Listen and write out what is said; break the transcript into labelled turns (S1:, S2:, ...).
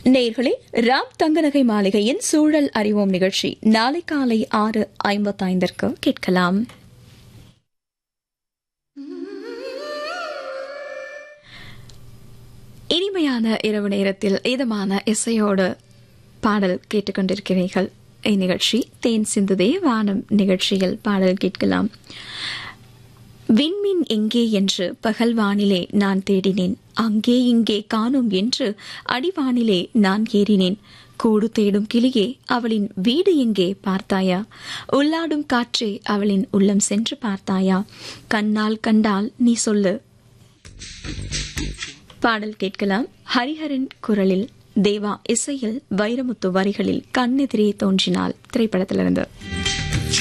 S1: நேர்களே ராம் தங்கநகை மாளிகையின் சூழல் அறிவோம் நிகழ்ச்சி நாளை காலை ஆறு ஐம்பத்தைந்திற்கு கேட்கலாம் இனிமையான இரவு நேரத்தில் இதமான இசையோடு பாடல் கேட்டுக்கொண்டிருக்கிறீர்கள் இந்நிகழ்ச்சி தேன் சிந்துதே வானம் நிகழ்ச்சியில் பாடல் கேட்கலாம் விண்மீன் எங்கே என்று பகல் வானிலே நான் தேடினேன் அங்கே இங்கே காணோம் என்று அடிவானிலே நான் ஏறினேன் கூடு தேடும் கிளியே அவளின் வீடு எங்கே பார்த்தாயா உள்ளாடும் காற்றே அவளின் உள்ளம் சென்று பார்த்தாயா கண்ணால் கண்டால் நீ சொல்லு பாடல் கேட்கலாம் ஹரிஹரன் குரலில் தேவா இசையில் வைரமுத்து வரிகளில் கண்ணெதிரே தோன்றினால் திரைப்படத்திலிருந்து